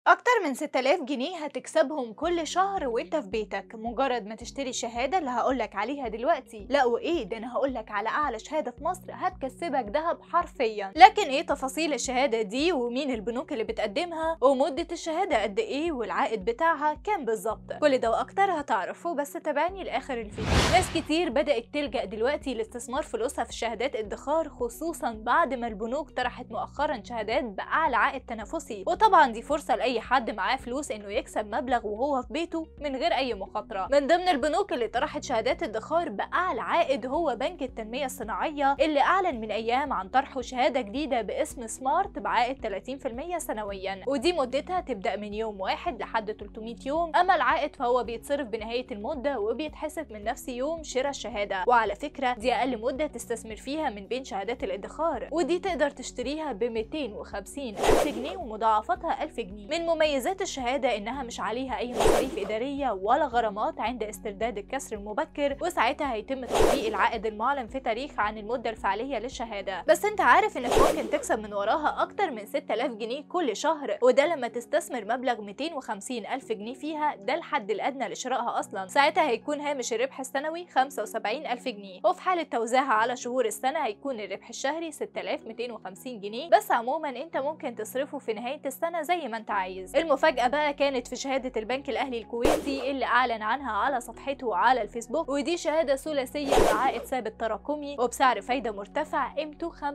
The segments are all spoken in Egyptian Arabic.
أكتر من 6000 جنيه هتكسبهم كل شهر وانت في بيتك مجرد ما تشتري الشهادة اللي هقولك عليها دلوقتي لا وإيه ده أنا هقولك على أعلى شهادة في مصر هتكسبك دهب حرفيا لكن إيه تفاصيل الشهادة دي ومين البنوك اللي بتقدمها ومدة الشهادة قد إيه والعائد بتاعها كام بالظبط كل ده وأكتر هتعرفه بس تابعني لآخر الفيديو ناس كتير بدأت تلجأ دلوقتي لاستثمار فلوسها في شهادات ادخار خصوصا بعد ما البنوك طرحت مؤخرا شهادات بأعلى عائد تنافسي وطبعا دي فرصة لأي حد معاه فلوس انه يكسب مبلغ وهو في بيته من غير اي مخاطره من ضمن البنوك اللي طرحت شهادات ادخار باعلى عائد هو بنك التنميه الصناعيه اللي اعلن من ايام عن طرحه شهاده جديده باسم سمارت بعائد 30% سنويا ودي مدتها تبدا من يوم واحد لحد 300 يوم اما العائد فهو بيتصرف بنهايه المده وبيتحسب من نفس يوم شراء الشهاده وعلى فكره دي اقل مده تستثمر فيها من بين شهادات الادخار ودي تقدر تشتريها ب 250 الف جنيه ومضاعفتها 1000 جنيه من مميزات الشهادة إنها مش عليها أي مصاريف إدارية ولا غرامات عند استرداد الكسر المبكر وساعتها هيتم تطبيق العائد المعلن في تاريخ عن المدة الفعلية للشهادة بس أنت عارف إنك ممكن تكسب من وراها أكتر من 6000 جنيه كل شهر وده لما تستثمر مبلغ 250 ألف جنيه فيها ده الحد الأدنى لشرائها أصلا ساعتها هيكون هامش الربح السنوي 75 ألف جنيه وفي حالة توزيعها على شهور السنة هيكون الربح الشهري 6250 جنيه بس عموما أنت ممكن تصرفه في نهاية السنة زي ما أنت عايز المفاجأة بقى كانت في شهادة البنك الأهلي الكويتي اللي أعلن عنها على صفحته على الفيسبوك ودي شهادة ثلاثية بعائد ثابت تراكمي وبسعر فايدة مرتفع قيمته 75%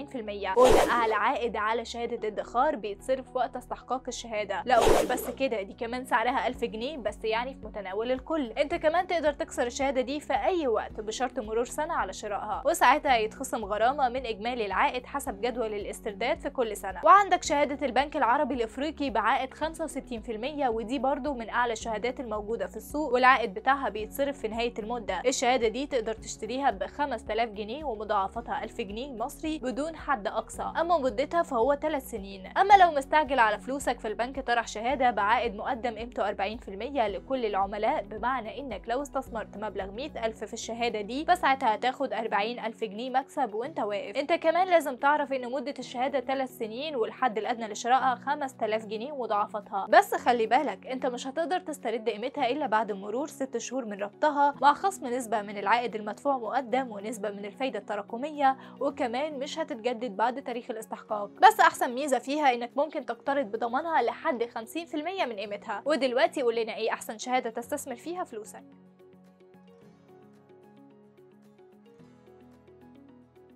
وده أعلى عائد على شهادة ادخار بيتصرف وقت استحقاق الشهادة لا ومش بس كده دي كمان سعرها 1000 جنيه بس يعني في متناول الكل انت كمان تقدر تكسر الشهادة دي في أي وقت بشرط مرور سنة على شرائها وساعتها هيتخصم غرامة من إجمالي العائد حسب جدول الاسترداد في كل سنة وعندك شهادة البنك العربي الإفريقي بعائد 65% ودي برضو من اعلى الشهادات الموجوده في السوق والعائد بتاعها بيتصرف في نهايه المده الشهاده دي تقدر تشتريها ب 5000 جنيه ومضاعفتها 1000 جنيه مصري بدون حد اقصى اما مدتها فهو 3 سنين اما لو مستعجل على فلوسك في البنك طرح شهاده بعائد مقدم قيمته 40% لكل العملاء بمعنى انك لو استثمرت مبلغ 100000 في الشهاده دي فساعتها هتاخد 40000 جنيه مكسب وانت واقف انت كمان لازم تعرف ان مده الشهاده 3 سنين والحد الادنى لشرائها 5000 جنيه ومضاعفتها بس خلي بالك انت مش هتقدر تسترد قيمتها الا بعد مرور 6 شهور من ربطها مع خصم نسبة من العائد المدفوع مقدم ونسبة من الفايدة التراكمية وكمان مش هتتجدد بعد تاريخ الاستحقاق بس احسن ميزة فيها انك ممكن تقترض بضمانها لحد 50% من قيمتها ودلوقتي قول لنا ايه احسن شهادة تستثمر فيها فلوسك